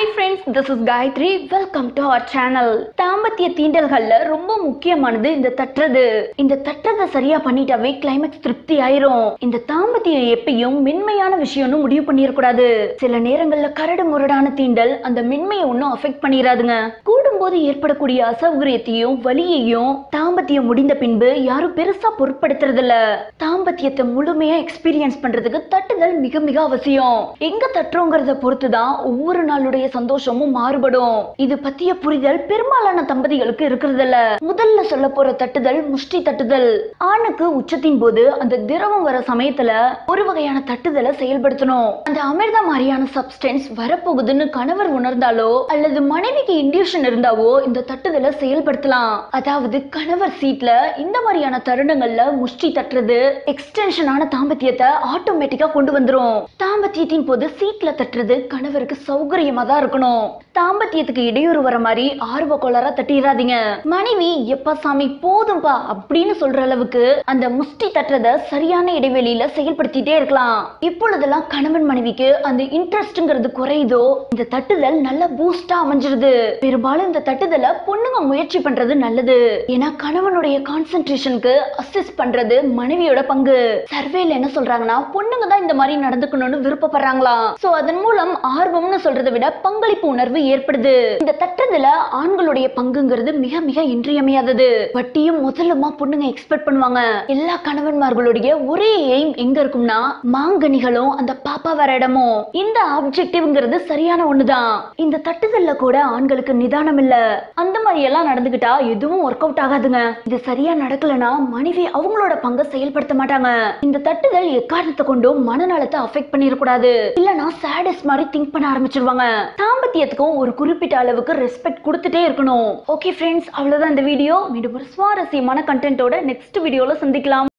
hi friends this is Gayathri welcome to our channel தாம்பத்திய தீண்டல்கள்ல ரொம்ப முக்கியமானது இந்த தட்டுறது இந்த தட்டுறதை சரியா பண்ணிட்டாவே கிளைமேக்ஸ் திருப்தி ஆயிரும் இந்த தாம்பத்தியம் எப்பயும் மென்மையான விஷயம்னு முடிவு பண்ணிடக்கூடாது சில நேரங்கள்ல கரடு முரடான தீண்டல் அந்த மென்மையை ஒன்றும் அஃபெக்ட் பண்ணிடாதுங்க கூடும்போது ஏற்படக்கூடிய அசௌகரியத்தையும் வலியையும் தாம்பத்தியம் முடிந்த பின்பு யாரும் பெருசா பொருட்படுத்துறது இல்ல தாம்பத்தியத்தை முழுமையா எக்ஸ்பீரியன்ஸ் பண்றதுக்கு தட்டுதல் மிக மிக அவசியம் எங்க தட்டுறோங்கிறத பொறுத்து தான் ஒவ்வொரு நாளுடைய சந்தோஷமும் மாறுபடும் இது பத்திய புரிதல் பெரும்பாலான தம்பதிகளுக்கு இருக்கிறது இல்ல முதல்ல சொல்ல போற தட்டுதல் முஷ்டி தட்டுதல் ஆணுக்கு உச்சத்தின் போது அந்த திரவம் வர சமயத்துல ஒரு வகையான தட்டுதலை செயல்படுத்தணும் அந்த அமிர்த மாதிரியான சப்ஸ்டன்ஸ் வரப்போகுதுன்னு கணவர் உணர்ந்தாலோ அல்லது மனைவிக்கு இன்டியூஷன் இருந்தாவோ இந்த தட்டுதலை செயல்படுத்தலாம் அதாவது கணவர் சீட்ல இந்த மாதிரியான தருணங்கள்ல முஷ்டி தட்டுறது எக்ஸ்டென்ஷனான தாம்பத்தியத்தை ஆட்டோமேட்டிக்கா கொண்டு வந்துரும் தாம்பத்தியத்தின் போது சீட்ல தட்டுறது கணவருக்கு சௌகரியமா தான் இருக்கணும் தாம்பத்தியத்துக்கு இடையூறு வர மாதிரி ஆர்வ கோளாரா தட்டிடாதீங்க மனைவி எப்ப சாமி போதும்பா அப்படின்னு சொல்ற அளவுக்கு அந்த முஷ்டி தட்டுறத சரியான இடைவெளியில செயல்படுத்திட்டே இருக்கலாம் இப்பொழுதெல்லாம் கணவன் மனைவிக்கு அந்த இன்ட்ரெஸ்ட்ங்கிறது குறையுதோ இந்த தட்டுதல் நல்ல பூஸ்டா அமைஞ்சிருது பெரும்பாலும் இந்த தட்டுதலை பொண்ணுங்க முயற்சி பண்றது நல்லது ஏன்னா கணவனுடைய கான்சென்ட்ரேஷனுக்கு அசிஸ்ட் பண்றது மனைவியோட பங்கு சர்வேல என்ன சொல்றாங்கன்னா பொண்ணுங்க தான் இந்த மாதிரி நடந்துக்கணும்னு விருப்பப்படுறாங்களாம் சோ அதன் மூலம் ஆர்வம்னு சொல்றதை விட பங்களிப்பு உணர்வு ஏற்படுது இந்த தட்டுதல ஆண்களுடைய பங்குங்கிறது மிக மிக இன்றியமையாதது வட்டியும் முதலுமா பொண்ணுங்க எக்ஸ்பெக்ட் பண்ணுவாங்க எல்லா கணவன்மார்களுடைய ஒரே எய்ம் எங்க இருக்கும்னா மாங்கனிகளும் அந்த பாப்பா வர இடமும் இந்த ஆப்ஜெக்டிவ்ங்கிறது சரியான ஒண்ணுதான் இந்த தட்டுதல்ல கூட ஆண்களுக்கு நிதானம் இல்ல அந்த மாதிரி எல்லாம் நடந்துகிட்டா எதுவும் ஒர்க் அவுட் ஆகாதுங்க இது சரியா நடக்கலனா மனைவி அவங்களோட பங்கை செயல்படுத்த மாட்டாங்க இந்த தட்டுதல் எக்காரணத்தை கொண்டும் மனநலத்தை அஃபெக்ட் பண்ணிடக்கூடாது இல்லனா சேடஸ் மாதிரி திங்க் பண்ண ஆரம்பிச்சிருவாங்க தாம்பத்தியத்துக்கும் ஒரு குறிப்பிட்ட அளவுக்கு ரெஸ்பெக்ட் கொடுத்துட்டே இருக்கணும் ஓகே ஃப்ரெண்ட்ஸ் அவ்வளவுதான் இந்த வீடியோ மீண்டும் ஒரு சுவாரஸ்யமான கண்டென்ட்டோட நெக்ஸ்ட் வீடியோல சந்திக்கலாம்